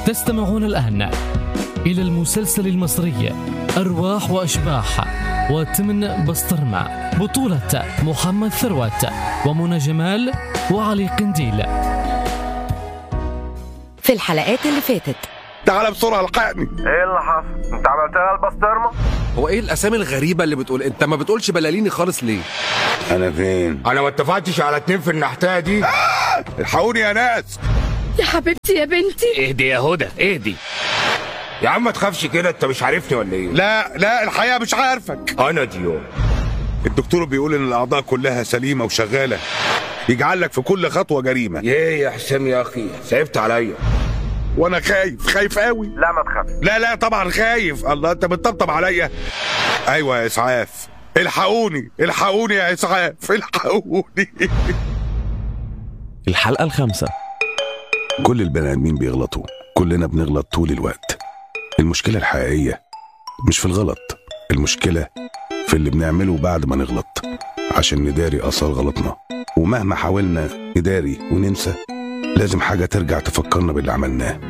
تستمعون الآن إلى المسلسل المصري أرواح وأشباح وتمن بسطرمة بطولة محمد ثروت ومنى جمال وعلي قنديل في الحلقات اللي فاتت تعال بسرعه الحقني ايه اللي حصل؟ انت عملتها البسطرمه؟ هو ايه الاسامي الغريبه اللي بتقول انت ما بتقولش بلاليني خالص ليه انا فين انا ما اتفقتش على اتنين في النحتايه دي الحقوني يا ناس يا حبيبتي يا بنتي اهدي يا هدى اهدي يا عم ما تخافش كده انت مش عارفني ولا ايه لا لا الحقيقه مش عارفك انا ديون الدكتور بيقول ان الاعضاء كلها سليمه وشغاله يجعل لك في كل خطوه جريمه ايه يا حسام يا اخي صعبت عليا وانا خايف خايف قوي لا ما تخافش لا لا طبعا خايف الله انت بتطبطب عليا ايوه يا اسعاف الحقوني الحقوني يا اسعاف الحقوني الحلقة الخامسة كل البني ادمين بيغلطوا كلنا بنغلط طول الوقت المشكله الحقيقيه مش في الغلط المشكله في اللي بنعمله بعد ما نغلط عشان نداري اثار غلطنا ومهما حاولنا نداري وننسى لازم حاجه ترجع تفكرنا باللي عملناه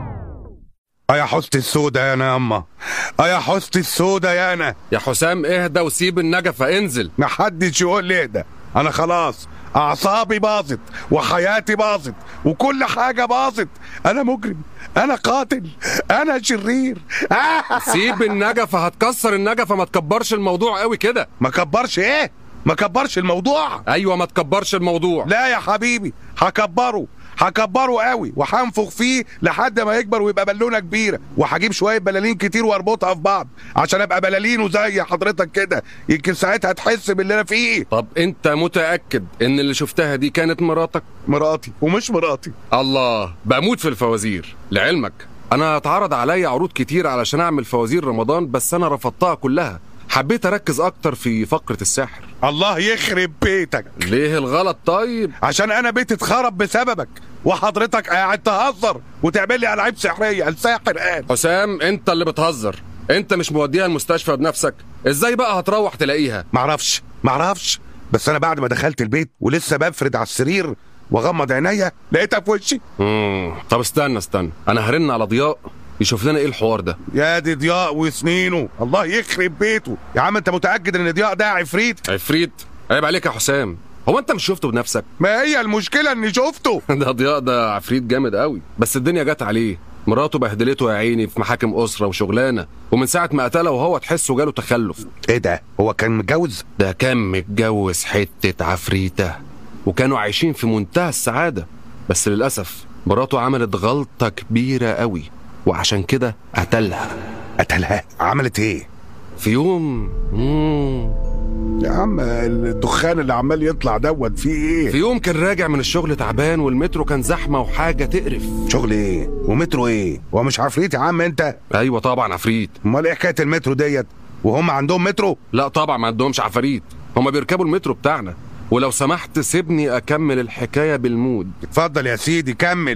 اه يا حسن السودا يا انا ياما اه يا حسن السودا يا انا يا حسام اهدى وسيب النجفه انزل محدش يقول لي اهدى انا خلاص اعصابي باظت وحياتي باظت وكل حاجه باظت انا مجرم انا قاتل انا شرير آه. سيب النجفه هتكسر النجفه ما تكبرش الموضوع قوي كده ما كبرش ايه ما كبرش الموضوع ايوه ما تكبرش الموضوع لا يا حبيبي هكبره هكبره قوي وهنفخ فيه لحد ما يكبر ويبقى بالونه كبيره وهجيب شويه بلالين كتير واربطها في بعض عشان ابقى بلالينه زي حضرتك كده يمكن ساعتها تحس باللي انا فيه طب انت متاكد ان اللي شفتها دي كانت مراتك مراتي ومش مراتي الله بموت في الفوازير لعلمك انا اتعرض عليا عروض كتير علشان اعمل فوازير رمضان بس انا رفضتها كلها حبيت اركز اكتر في فقره السحر الله يخرب بيتك ليه الغلط طيب عشان انا بيتي اتخرب بسببك وحضرتك قاعد تهزر وتعمل لي العاب سحريه الساحر قال حسام انت اللي بتهزر انت مش موديها المستشفى بنفسك ازاي بقى هتروح تلاقيها معرفش معرفش بس انا بعد ما دخلت البيت ولسه بفرد على السرير واغمض عينيا لقيتها في وشي مم. طب استنى استنى انا هرن على ضياء يشوف لنا ايه الحوار ده يا دي ضياء وسنينه الله يخرب بيته يا عم انت متاكد ان ضياء ده عفريت عفريت عيب عليك يا حسام هو انت مش شفته بنفسك ما هي المشكله اني شفته ده ضياء ده عفريت جامد قوي بس الدنيا جت عليه مراته بهدلته يا عيني في محاكم اسره وشغلانه ومن ساعه ما قتله وهو تحسه جاله تخلف ايه ده هو كان متجوز ده كان متجوز حته عفريته وكانوا عايشين في منتهى السعاده بس للاسف مراته عملت غلطه كبيره قوي وعشان كده قتلها قتلها عملت ايه في يوم مم. يا عم الدخان اللي عمال يطلع دوت فيه في ايه يوم كان راجع من الشغل تعبان والمترو كان زحمه وحاجه تقرف شغل ايه ومترو ايه هو مش عفريت يا عم انت ايوه طبعا عفريت امال ايه حكايه المترو ديت وهم عندهم مترو لا طبعا ما عندهمش عفاريت هما بيركبوا المترو بتاعنا ولو سمحت سيبني اكمل الحكايه بالمود اتفضل يا سيدي كمل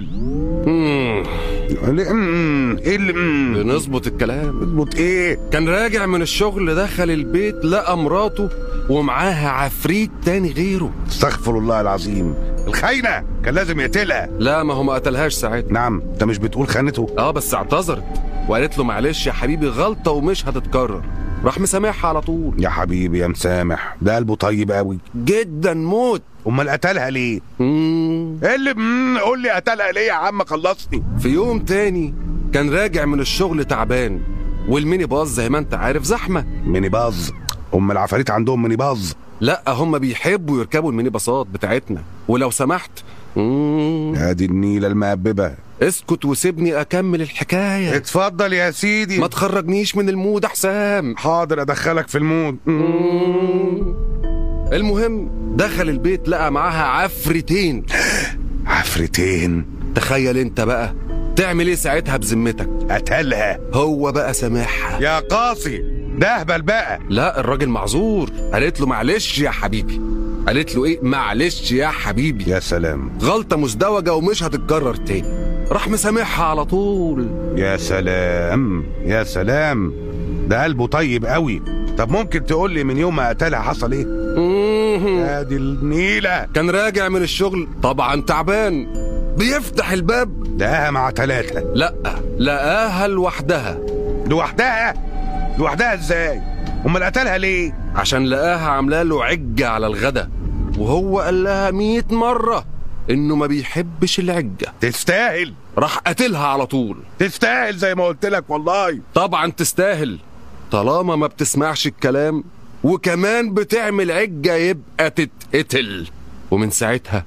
مم. ليه- مم، ايه اللي مم؟ بنظبط الكلام اظبط ايه كان راجع من الشغل دخل البيت لقى مراته ومعاها عفريت تاني غيره استغفر الله العظيم الخاينه كان لازم يقتلها لا ما هو ما قتلهاش ساعتها نعم انت مش بتقول خانته اه بس اعتذرت وقالت له معلش يا حبيبي غلطه ومش هتتكرر راح مسامحها على طول يا حبيبي يا مسامح ده قلبه طيب قوي جدا موت امال قتلها ليه مم. ايه اللي مم، قول لي قتلها ليه يا عم خلصني في يوم تاني كان راجع من الشغل تعبان والميني باص زي ما انت عارف زحمه ميني باظ ام العفاريت عندهم ميني باظ لا هم بيحبوا يركبوا الميني باصات بتاعتنا ولو سمحت مم. ادي النيله المهببه اسكت وسيبني اكمل الحكايه اتفضل يا سيدي ما تخرجنيش من المود يا حسام حاضر ادخلك في المود مم. المهم دخل البيت لقى معاها عفرتين عفرتين تخيل انت بقى تعمل ايه ساعتها بذمتك قتلها هو بقى سامحها يا قاصي ده اهبل بقى لا الراجل معذور قالت له معلش يا حبيبي قالت له ايه معلش يا حبيبي يا سلام غلطه مزدوجه ومش هتتكرر تاني راح مسامحها على طول يا سلام يا سلام ده قلبه طيب قوي طب ممكن تقول لي من يوم ما قتلها حصل ايه مهم. ادي النيله كان راجع من الشغل طبعا تعبان بيفتح الباب لقاها مع ثلاثة لا لقاها لوحدها لوحدها لوحدها ازاي امال قتلها ليه عشان لقاها عامله له عجة على الغدا وهو قال لها مية مرة انه ما بيحبش العجة تستاهل راح قتلها على طول تستاهل زي ما قلت لك والله طبعا تستاهل طالما ما بتسمعش الكلام وكمان بتعمل عجة يبقى تتقتل ومن ساعتها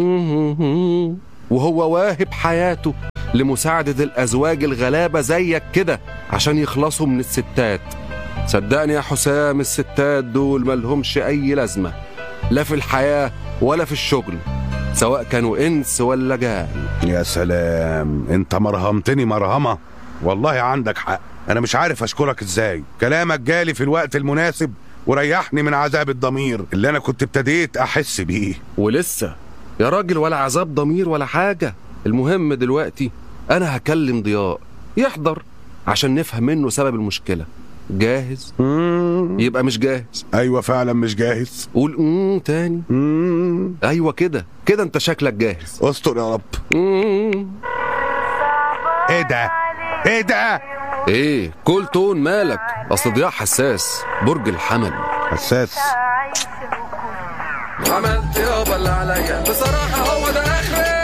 وهو واهب حياته لمساعدة الأزواج الغلابة زيك كده عشان يخلصوا من الستات صدقني يا حسام الستات دول ملهمش أي لازمة لا في الحياة ولا في الشغل سواء كانوا إنس ولا جان يا سلام انت مرهمتني مرهمة والله عندك حق انا مش عارف اشكرك ازاي كلامك جالي في الوقت المناسب وريحني من عذاب الضمير اللي انا كنت ابتديت احس بيه ولسه يا راجل ولا عذاب ضمير ولا حاجة المهم دلوقتي أنا هكلم ضياء يحضر عشان نفهم منه سبب المشكلة جاهز؟ مم. يبقى مش جاهز ايوه فعلا مش جاهز قول امم تاني مم. ايوه كده كده انت شكلك جاهز استر يا رب مم. ايه ده ايه ده ايه كل تون مالك اصل ضياء حساس برج الحمل حساس عملت يابا اللي عليا بصراحة هو ده اخري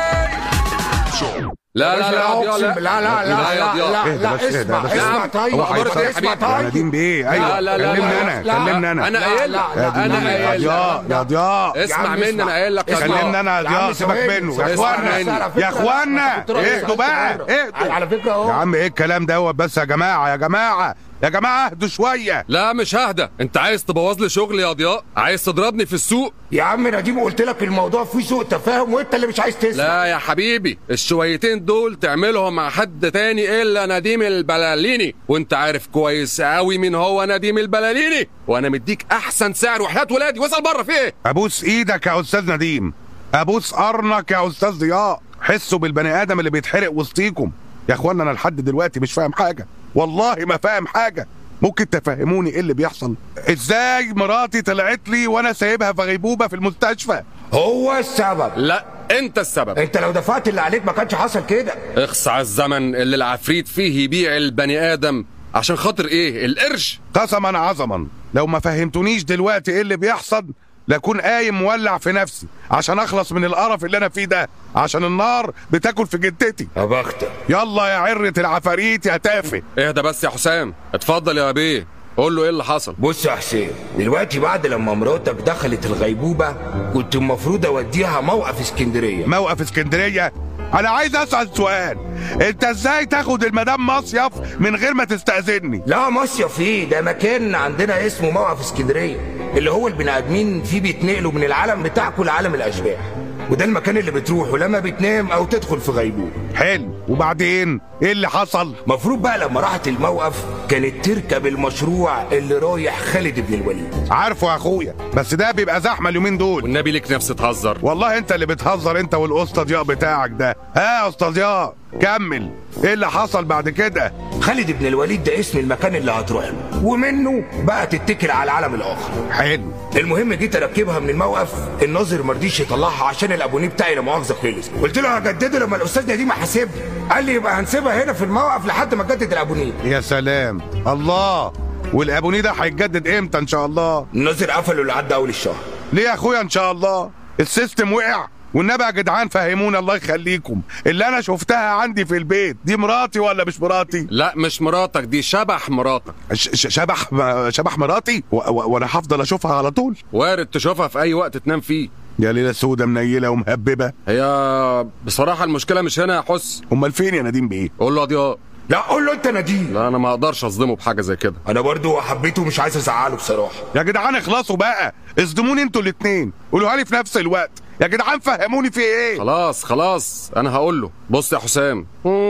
لا لا لا يا ضياء لا لا لا يا ضياء. لا اهدى لا بس، اهدى اسمع بس. اسمع طيب هو أخبارك إيه يا اسمع حبيبي؟ يا طيب نديم بيه ايوه لا لا لا كلمني لا، انا لا. كلمني انا انا قايل لك لا، يا انا دي- يا قايل لك ضياء يا ضياء يا اسمع عم مني اسمع. انا قايل لك يا اسمع. ضياء. كلمني انا يا يا عم ضياء سيبك ثواني، منه ثواني. يا اخوانا بس على فكرة يا اخوانا أنا كنت رايح اهدوا بقى القاهرة. اهدوا على فكره يا اهو عم ايه الكلام دوت بس يا جماعه يا جماعه يا جماعه اهدوا شويه لا مش ههدى انت عايز تبوظ لي شغلي يا ضياء عايز تضربني في السوق يا عم نديم قلت لك الموضوع فيه سوء تفاهم وانت اللي مش عايز تسمع لا يا حبيبي الشويتين دول تعملهم مع حد تاني الا نديم البلاليني وانت عارف كويس قوي مين هو نديم البلاليني وانا مديك احسن سعر وحياة ولادي واسال بره في ايه ابوس ايدك يا استاذ نديم ابوس قرنك يا استاذ ضياء حسوا بالبني ادم اللي بيتحرق وسطيكم يا اخوانا انا لحد دلوقتي مش فاهم حاجه والله ما فاهم حاجه ممكن تفهموني ايه اللي بيحصل ازاي مراتي طلعت لي وانا سايبها في غيبوبه في المستشفى هو السبب لا انت السبب انت لو دفعت اللي عليك ما كانش حصل كده اخص على الزمن اللي العفريت فيه يبيع البني ادم عشان خاطر ايه القرش قسما عظما لو ما فهمتونيش دلوقتي ايه اللي بيحصل لاكون قايم مولع في نفسي عشان اخلص من القرف اللي انا فيه ده عشان النار بتاكل في جدتي يا بختك يلا يا عرة العفاريت يا تافه اهدى بس يا حسام اتفضل يا بيه قول له ايه اللي حصل بص يا حسين دلوقتي بعد لما مراتك دخلت الغيبوبة كنت المفروض اوديها موقف اسكندرية موقف اسكندريه انا عايز اسال سؤال انت ازاي تاخد المدام مصيف من غير ما تستاذني لا مصيف ايه ده مكان عندنا اسمه موقف اسكندرية اللي هو البني ادمين فيه بيتنقلوا من العالم بتاعكم لعالم الاشباح وده المكان اللي بتروحه لما بتنام او تدخل في غيبوبة حلو وبعدين ايه اللي حصل مفروض بقى لما راحت الموقف كانت تركب المشروع اللي رايح خالد بن الوليد عارفه يا اخويا بس ده بيبقى زحمه اليومين دول والنبي ليك نفس تهزر والله انت اللي بتهزر انت والاسطى ضياء بتاعك ده ها يا اسطى ضياء كمل ايه اللي حصل بعد كده خالد بن الوليد ده اسم المكان اللي هتروح له ومنه بقى تتكل على العالم الاخر حلو المهم جيت اركبها من الموقف الناظر ما رضيش يطلعها عشان الابونيه بتاعي لا مؤاخذه خلص قلت له هجدده لما الاستاذ نديم حاسبني قال لي يبقى هنسيبها هنا في الموقف لحد ما تجدد الابونيه يا سلام الله والابوني ده هيتجدد امتى ان شاء الله الناظر قفله لحد اول الشهر ليه يا اخويا ان شاء الله السيستم وقع والنبي يا جدعان فهمونا الله يخليكم اللي انا شفتها عندي في البيت دي مراتي ولا مش مراتي لا مش مراتك دي شبح مراتك ش- ش- شبح شبح مراتي و- و- وانا هفضل اشوفها على طول وارد تشوفها في اي وقت تنام فيه يا ليله سودة منيله ومهببه هي بصراحة المشكلة مش هنا يا حس امال فين يا نديم بيه قول له يا ضياء لا قول له انت نديم لا انا ما اقدرش اصدمه بحاجة زي كده انا برضو حبيته ومش عايز ازعله بصراحه يا جدعان اخلصوا بقى اصدموني انتوا الاتنين قولوها لي في نفس الوقت يا جدعان فهموني في ايه خلاص خلاص انا هقول له بص يا حسام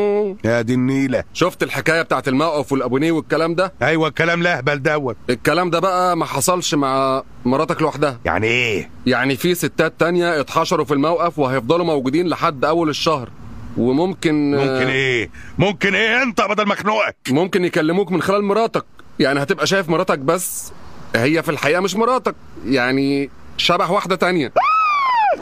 يا دي النيله شفت الحكاية بتاعت الموقف والابونيه والكلام ده ايوه الكلام لهبل دوت الكلام ده بقى ما حصلش مع مراتك لوحدها يعني ايه يعني في ستات تانية اتحشروا في الموقف وهيفضلوا موجودين لحد اول الشهر وممكن ممكن ايه ممكن ايه انت بدل مخنوقك ممكن يكلموك من خلال مراتك يعني هتبقى شايف مراتك بس هي في الحقيقة مش مراتك يعني شبح واحدة تانية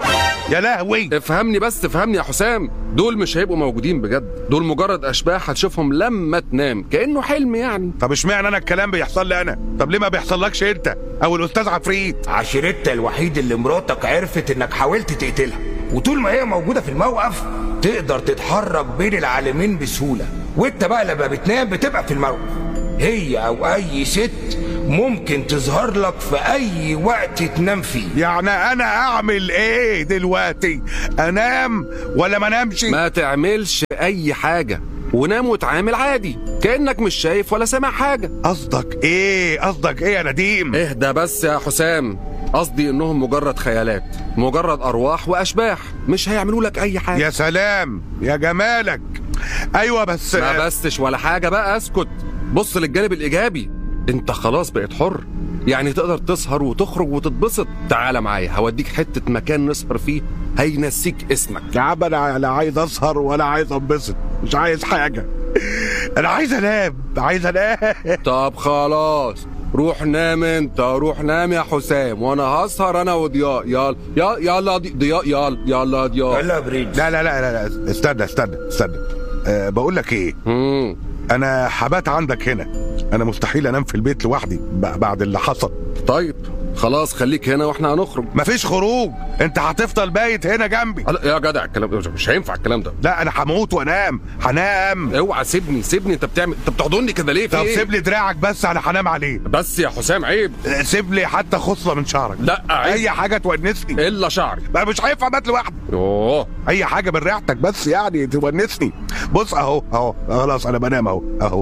يا لهوي افهمني بس افهمني يا حسام دول مش هيبقوا موجودين بجد دول مجرد اشباح هتشوفهم لما تنام كانه حلم يعني طب اشمعنى انا الكلام بيحصل لي انا طب ليه ما بيحصلكش انت او الاستاذ عفريت عشان انت الوحيد اللي مراتك عرفت انك حاولت تقتلها وطول ما هي موجوده في الموقف تقدر تتحرك بين العالمين بسهوله وانت بقى لما بتنام بتبقى في الموقف هي او اي ست ممكن تظهر لك في اي وقت تنام فيه يعني انا اعمل ايه دلوقتي انام ولا ما انامش ما تعملش اي حاجه ونام وتعامل عادي كانك مش شايف ولا سامع حاجه قصدك ايه قصدك ايه يا نديم اهدى بس يا حسام قصدي انهم مجرد خيالات مجرد ارواح واشباح مش هيعملوا لك اي حاجه يا سلام يا جمالك ايوه بس ما بسش ولا حاجه بقى اسكت بص للجانب الايجابي انت خلاص بقيت حر يعني تقدر تسهر وتخرج وتتبسط تعال معايا هوديك حته مكان نسهر فيه هينسيك اسمك يا عم انا لا عايز اسهر ولا عايز انبسط مش عايز حاجه انا عايز انام عايز انام طب خلاص روح نام انت روح نام يا حسام وانا هسهر انا وضياء يلا يلا يلا ضي- ضياء يلا يلا ضياء يلا يا بريد لا لا لا لا, لا. استنى استنى استنى أه بقول لك ايه مم. انا حبات عندك هنا انا مستحيل انام في البيت لوحدي ب- بعد اللي حصل طيب خلاص خليك هنا واحنا هنخرج مفيش خروج انت هتفضل بايت هنا جنبي لا، يا جدع الكلام ده مش هينفع الكلام ده لا انا هموت وانام هنام اوعى سيبني سيبني انت بتعمل انت بتحضني كده ليه في طب ايه؟ سيب لي دراعك بس انا هنام عليه بس يا حسام عيب سيب لي حتى خصله من شعرك لا عيب اي حاجه تونسني الا شعري انا مش هينفع بات لوحدي يوه اي حاجه من ريحتك بس يعني تونسني بص اهو اهو خلاص انا بنام اهو اهو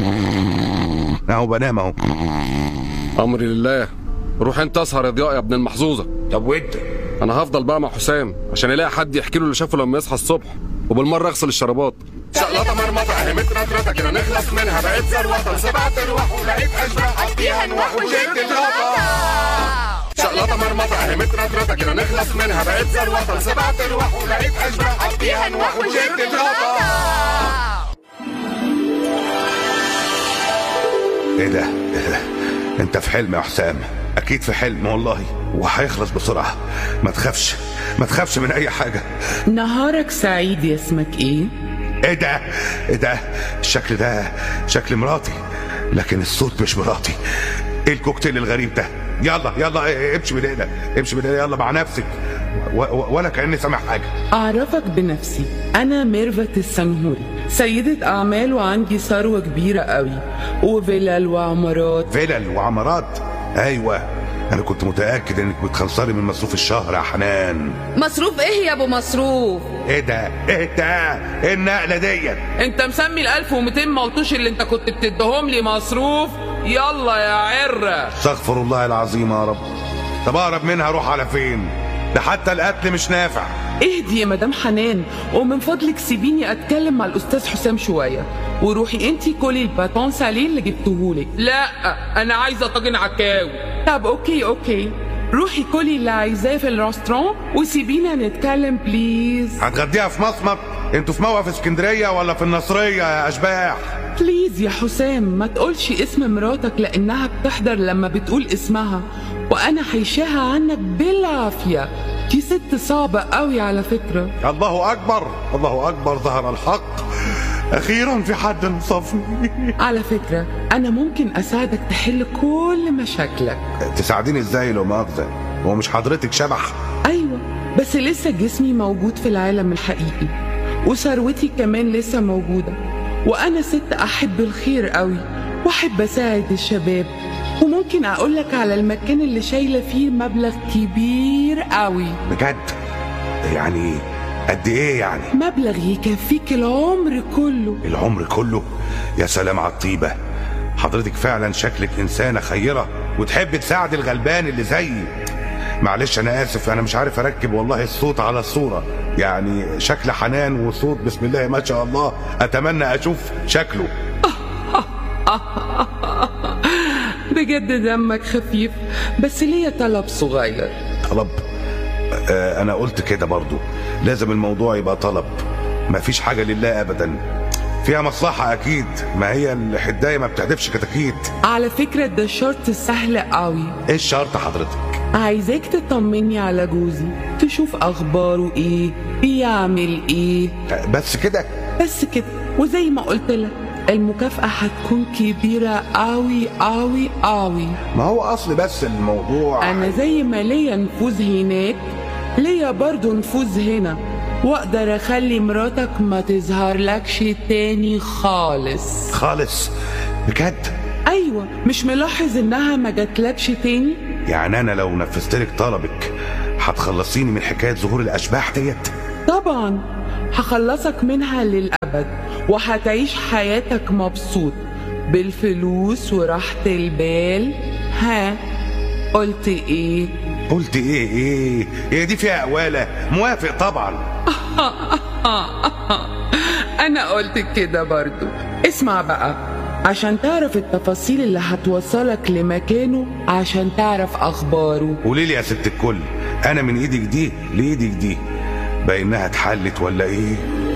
اهو بنام اهو امري لله روح انت اسهر يا ضياء يا ابن المحظوظه طب وانت انا هفضل بقى مع حسام عشان يلاقي حد يحكي له اللي شافه لما يصحى الصبح وبالمره اغسل الشرابات شقلطة مرمطة اهي مترطرطة كده نخلص منها بقيت ثروة سبعة ارواح ولقيت اشباح قضيها نوح وجبت الغطا شقلطة مرمطة اهي مترطرطة كده نخلص منها بقيت ثروة سبعة ارواح ولقيت اشباح قضيها نوح وجبت الغطا ايه ده إيه ده؟ انت في حلم يا حسام اكيد في حلم والله وهيخلص بسرعه ما تخافش ما تخافش من اي حاجه نهارك سعيد يا اسمك ايه؟ ايه ده ايه ده الشكل ده شكل مراتي لكن الصوت مش مراتي ايه الكوكتيل الغريب ده يلا يلا إيه، امشي من هنا امشي من هنا يلا مع نفسك و- و- ولا كاني سامع حاجه أعرفك بنفسي أنا ميرفت السنهوري سيدة أعمال وعندي ثروة كبيرة قوي وفلل وعمارات فلل وعمارات ايوه انا كنت متاكد انك بتخنصري من مصروف الشهر يا حنان مصروف ايه يا ابو مصروف ايه ده ايه ده ايه النقله ديت أنت مسمي ال 1200 ملطوش اللي أنت كنت بتديهم لي مصروف يلا يا عرة استغفر الله العظيم يا رب طب اقرب منها اروح على فين ده حتى القتل مش نافع اهدي يا مدام حنان ومن فضلك سيبيني اتكلم مع الاستاذ حسام شويه وروحي انتي كلي الباتون ساليه اللي جبتهولك لا انا عايزه طاجن عكاوي طب اوكي اوكي روحي كلي اللي عايزاه في الرestaurant وسيبينا نتكلم بليز هتغديها في مصمت انتوا في موقف اسكندريه ولا في النصريه يا اشباح بليز يا حسام ما تقولش اسم مراتك لانها بتحضر لما بتقول اسمها وانا حيشاها عنك بالعافيه دي ست صعبه قوي على فكره الله اكبر الله اكبر ظهر الحق اخيرا في حد انصفني على فكرة أنا ممكن أساعدك تحل كل مشاكلك تساعديني ازاي لو مؤاخذه هو مش حضرتك شبح أيوة بس لسه جسمي موجود في العالم الحقيقي وثروتي كمان لسه موجودة وأنا ست أحب الخير قوي وأحب أساعد الشباب وممكن أقولك على المكان اللي شايلة فيه مبلغ كبير قوي بجد يعني قد ايه يعني مبلغ يكفيك العمر كله العمر كله يا سلام على الطيبه حضرتك فعلا شكلك انسانه خيره وتحب تساعد الغلبان اللي زيي معلش انا اسف انا مش عارف اركب والله الصوت على الصوره يعني شكل حنان وصوت بسم الله ما شاء الله اتمنى اشوف شكله بجد دمك خفيف بس ليا طلب صغير طلب آه انا قلت كده برضو لازم الموضوع يبقى طلب مفيش حاجه لله ابدا فيها مصلحه اكيد ما هي الحدايه ما بتحدفش كتاكيت على فكرة ده شرط سهل قوي ايه الشرط حضرتك عايزاك تطمني على جوزي تشوف اخباره ايه بيعمل ايه بس كده بس كده وزي ما قلت لك المكافأة هتكون كبيرة قوي قوي قوي ما هو اصل بس الموضوع أنا زي ما ليا نفوذ هناك ليا برضو نفوذ هنا وأقدر أخلي مراتك ما تظهر لكش تاني خالص خالص بجد أيوة مش ملاحظ إنها ما جاتلكش تاني يعني انا لو نفذت لك طلبك هتخلصيني من حكايه ظهور الاشباح ديت طبعا هخلصك منها للأبد وهتعيش حياتك مبسوط بالفلوس وراحة البال ها قلت ايه قلت ايه ايه هي دي فيها قواله موافق طبعا انا قلت كده برضو اسمع بقى عشان تعرف التفاصيل اللي هتوصلك لمكانه عشان تعرف اخباره قولي لي يا ست الكل انا من ايدك دي لايدك دي بانها اتحلت ولا ايه